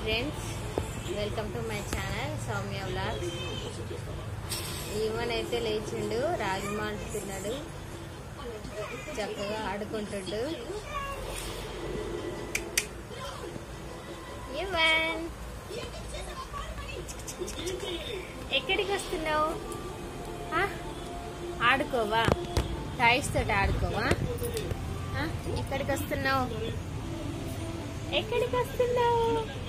Friends welcome to my channel Soumya vlog Evan అయితే లేచిండు రాగి మాల్ట్ తిన్నాడు చక్కగా ఆడుకుంటుండు ఈవన్ ఎక్కడికి వస్తున్నావు ఆ? ఆడుకోవా టాయ్స్ తోటి ఆడుకోవా ఆ? ఎక్కడికి వస్తున్నావు ఎక్కడికి వస్తున్నావు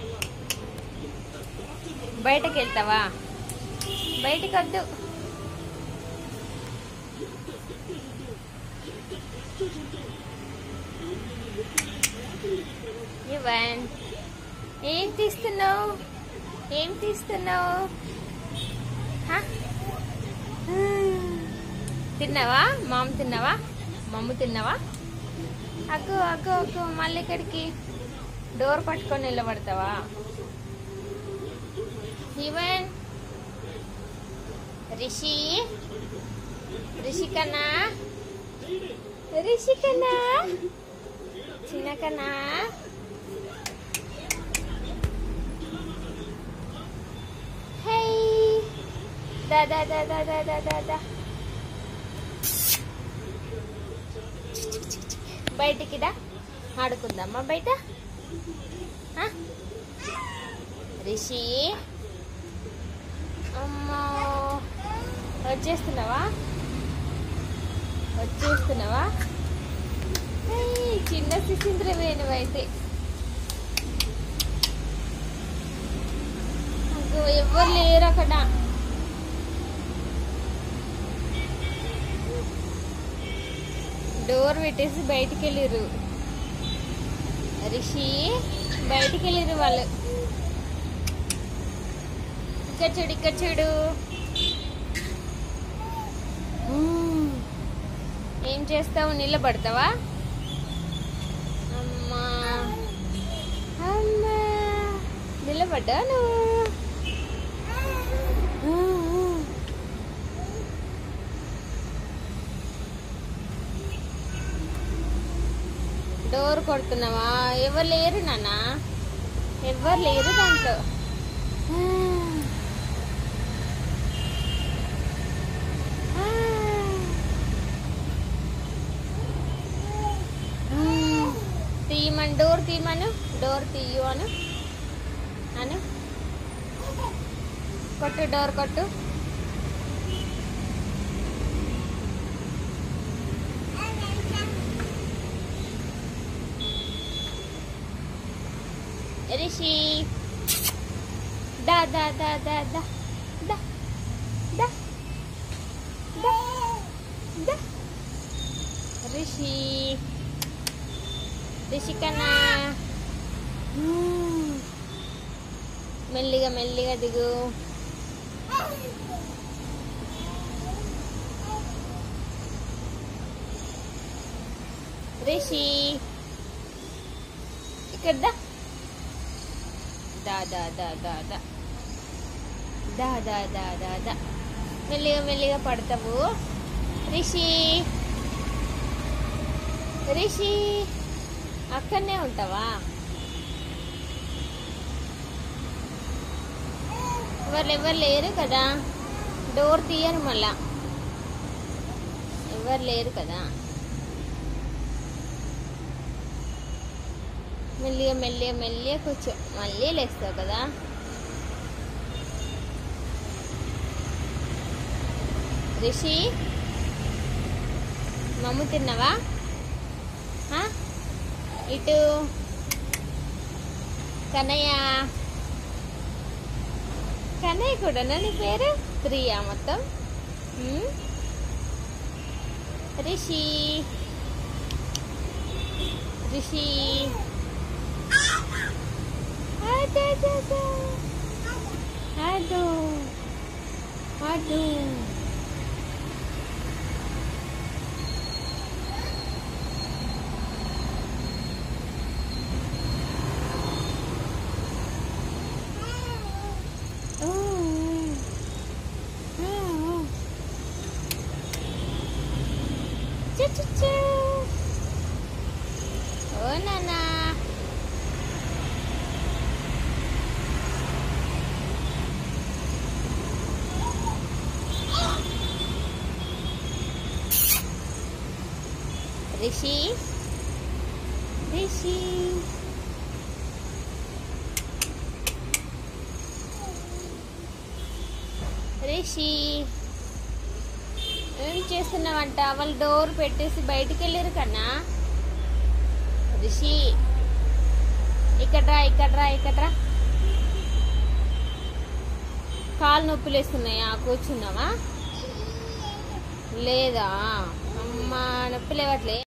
బయటకు వెళ్తావా బయటకు వద్దు ఇవన్ ఏం తీస్తున్నావు ఏం తీస్తున్నావు హ? తిన్నావా మామ తిన్నావా మమ్మ తిన్నావా అగ్గు అగ్గు అగ్గు మళ్ళీ ఇక్కడికి డోర్ పట్టుకొని నిలబడతావా ఈవెన్ రిషి రిషికన్నా రిషికన్నా చిన్నకన్నా హై దా దా దా దా దా దా దా దా బయటికి దా ఆడుకుందామా బయట ఆ? రిషి అమ్మో వచ్చేస్తున్నావా వచ్చేస్తున్నావా ఏయ్, చిన్న శిశింద్రవే నువ్వైతే అగ్గో, ఎవ్వరు లేరు అక్కడ డోర్ పెట్టేసి బయటికి వెళ్ళిర్రు రిషి బయటికి వెళ్ళిర్రు వాళ్ళు ఇక్కడ చూడు ఇక్కడ చూడు మ్మ్. ఏం చేస్తావు నిలబడతావా అమ్మా అమ్మా నిలబడ్డా నువ్వు డోర్ కొడుతున్నావా ఎవరు లేరు నాన్న ఎవరు లేరు దాంట్లో తీయమని డోర్ తీయమను డోర్ తీయు అను అను కొట్టు డోర్ కొట్టు రిషి దా దా దా దా దా దా దా దా దా రిషి రిషి కన్నా మెల్లిగా మెల్లిగా దిగు రిషి ఇక్కడ దా దా దా దా దా దా దా దా దా దా దా మెల్లిగా మెల్లిగా పడతావు రిషి రిషి అక్కడనే ఉంటావా వాళ్ళు ఎవరు లేరు కదా డోర్ తీయరు మళ్ళా ఎవరు లేరు కదా మెల్లిగా మెల్లిగా మెల్లిగా కూర్చో మళ్ళీ లేస్తావు కదా రిషి మమ్మ తిన్నావా ఆ? ఇటు కన్నయ్య కన్నయ్య కూడానా నీ పేరు ప్రియా మొత్తం ఉమ్? రిషి రిషి అదో అదో అదో Choo choo choo. Oh, Nana. Rishi Rishi Rishi ఏం చేస్తున్నావంట వాళ్ళు డోర్ పెట్టేసి బయటికి వెళ్ళారు కన్నా రిషి ఇక్కడ్రా ఇక్కడ్రా ఇక్కడ్రా కాలు నొప్పులు వేస్తున్నాయా కూర్చున్నావా లేదా అమ్మా నొప్పి లేవట్లే